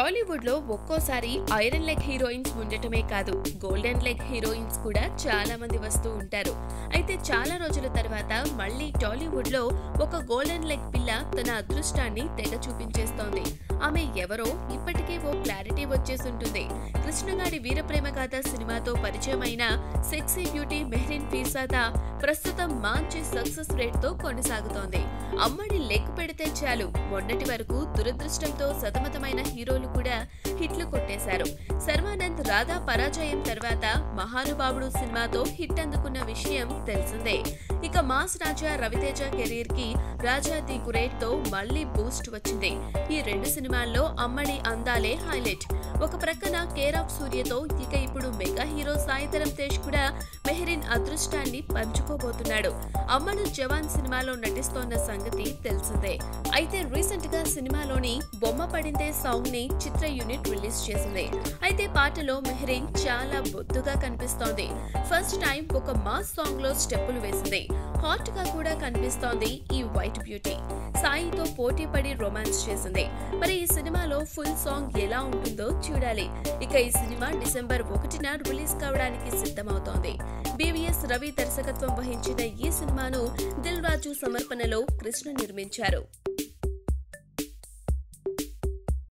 టాలీవుడ్ లో ఒక్కోసారి iron leg heroines ఉండటమే కాదు గోల్డెన్ లెగ్ హీరోయిన్స్ కూడా చాలా మంది వస్తూ ఉంటారు అయితే చాలా రోజుల తర్వాత మళ్ళీ టాలీవుడ్ లో ఒక గోల్డెన్ లెగ్ పిల్ల తన అదృష్టాన్ని తెగ చూపించేస్తోంది ఆమె ఎవరో ఇప్పటికే ఓ క్లారిటీ వచ్చేసుంటుంది కృష్ణగాడి వీరప్రేమ గాథ సినిమాతో పరిచయమైన సెక్సీ బ్యూటీ మెహ్రిన్ ఫీర్సాదా ప్రస్తుతం మంచి సక్సెస్ రేట్ తో కొనసాగుతోంది అమ్మడి లెగ్ పెడితే చాలు మొన్నటి వరకు దురదృష్టంతో సతమతమైన హీరోలు కూడా హిట్లు కొట్టేశారు సర్వానంద్ రాధా పరాజయం తర్వాత మహానుభావుడు సినిమాతో హిట్ అందుకున్న విషయం తెలిసిందే ఇక మాస్ రాజా రవితేజ కెరీర్ కి రాజా ది గ్రేట్ తో మళ్ళీ బూస్ట్ వచ్చింది ఈ రెండు సినిమాల్లో అమ్మడి అందాలే హైలైట్ ఒక ప్రక్కన కేర్ ఆఫ్ సూర్యతో ఇక ఇప్పుడు మెగా హీరో సాయిధరం తేజ్ కూడా మెహరిన్ అదృష్టాన్ని పంచుకోబోతున్నాడు అమ్మడు జవాన్ సినిమాలో నటిస్తోన్న సంగతి తెలిసిందే అయితే రీసెంట్ గా సినిమాలోని బొమ్మ పడిందే సాంగ్ ని చిత్ర యూనిట్ రిలీజ్ చేసింది అయితే పాటలో మెహరిన్ చాలా బొద్దుగా కనిపిస్తోంది ఫస్ట్ టైం ఒక మాస్ సాంగ్ లో స్టెప్పులు వేసింది హాట్ గా కూడా కనిపిస్తోంది ఈ వైట్ బ్యూటీ సాయితో పోటీ పడి రొమాన్స్ చేసింది మరి ఈ సినిమాలో ఫుల్ సాంగ్ ఎలా ఉంటుందో చూడాలి ఇక ఈ సినిమా డిసెంబర్ ఒకటిన రిలీజ్ కావడానికి సిద్ధమవుతోంది బీవీఎస్ రవి దర్శకత్వం వహించిన ఈ సినిమాను దిల్ రాజు సమర్పణలో కృష్ణ నిర్మించారు